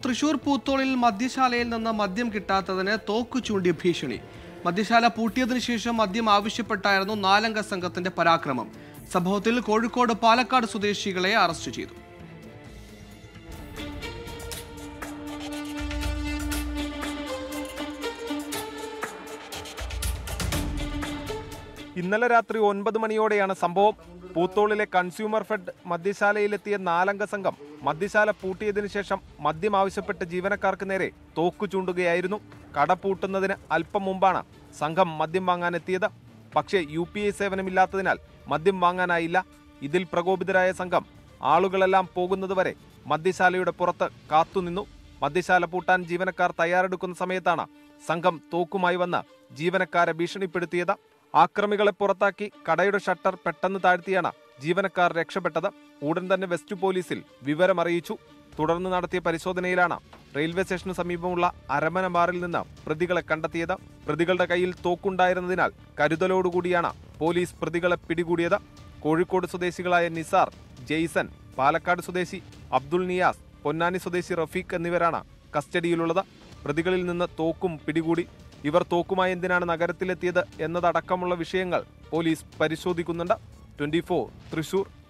തൃശൂർ പൂത്തോളിൽ മദ്യശാലയിൽ നിന്ന് മദ്യം കിട്ടാത്തതിന് തോക്ക് ചൂണ്ടി ഭീഷണി മദ്യശാല പൂട്ടിയതിനു ശേഷം മദ്യം ആവശ്യപ്പെട്ടായിരുന്നു നാലംഗ സംഘത്തിന്റെ പരാക്രമം സംഭവത്തിൽ കോഴിക്കോട് പാലക്കാട് സ്വദേശികളെ അറസ്റ്റ് ചെയ്തു ഇന്നലെ രാത്രി ഒൻപത് മണിയോടെയാണ് സംഭവം പൂത്തോളിലെ കൺസ്യൂമർ ഫെഡ് മദ്യശാലയിലെത്തിയ നാലംഗ സംഘം മദ്യശാല പൂട്ടിയതിനു ശേഷം മദ്യം ആവശ്യപ്പെട്ട് ജീവനക്കാർക്ക് നേരെ തോക്കു ചൂണ്ടുകയായിരുന്നു കട പൂട്ടുന്നതിന് അല്പം മുമ്പാണ് സംഘം മദ്യം വാങ്ങാനെത്തിയത് പക്ഷേ യു പി ഐ സേവനമില്ലാത്തതിനാൽ മദ്യം വാങ്ങാനായില്ല ഇതിൽ പ്രകോപിതരായ സംഘം ആളുകളെല്ലാം പോകുന്നതുവരെ മദ്യശാലയുടെ പുറത്ത് കാത്തുനിന്നു മദ്യശാല പൂട്ടാൻ ജീവനക്കാർ തയ്യാറെടുക്കുന്ന സമയത്താണ് സംഘം തോക്കുമായി വന്ന് ജീവനക്കാരെ ഭീഷണിപ്പെടുത്തിയത് ആക്രമികളെ പുറത്താക്കി കടയുടെ ഷട്ടർ പെട്ടെന്ന് താഴ്ത്തിയാണ് ജീവനക്കാർ രക്ഷപ്പെട്ടത് ഉടൻ തന്നെ വെസ്റ്റ് പോലീസിൽ വിവരമറിയിച്ചു തുടർന്ന് നടത്തിയ പരിശോധനയിലാണ് റെയിൽവേ സ്റ്റേഷന് സമീപമുള്ള അരമന ബാറിൽ നിന്ന് പ്രതികളെ കണ്ടെത്തിയത് പ്രതികളുടെ കയ്യിൽ തോക്കുണ്ടായിരുന്നതിനാൽ കരുതലോടുകൂടിയാണ് പോലീസ് പ്രതികളെ പിടികൂടിയത് കോഴിക്കോട് സ്വദേശികളായ നിസാർ ജെയ്സൺ പാലക്കാട് സ്വദേശി അബ്ദുൾ നിയാസ് പൊന്നാനി സ്വദേശി റഫീഖ് എന്നിവരാണ് കസ്റ്റഡിയിലുള്ളത് പ്രതികളിൽ നിന്ന് തോക്കും പിടികൂടി ഇവർ തോക്കുമായി എന്തിനാണ് നഗരത്തിലെത്തിയത് എന്നതടക്കമുള്ള വിഷയങ്ങൾ പോലീസ് പരിശോധിക്കുന്നുണ്ട് ട്വന്റി തൃശൂർ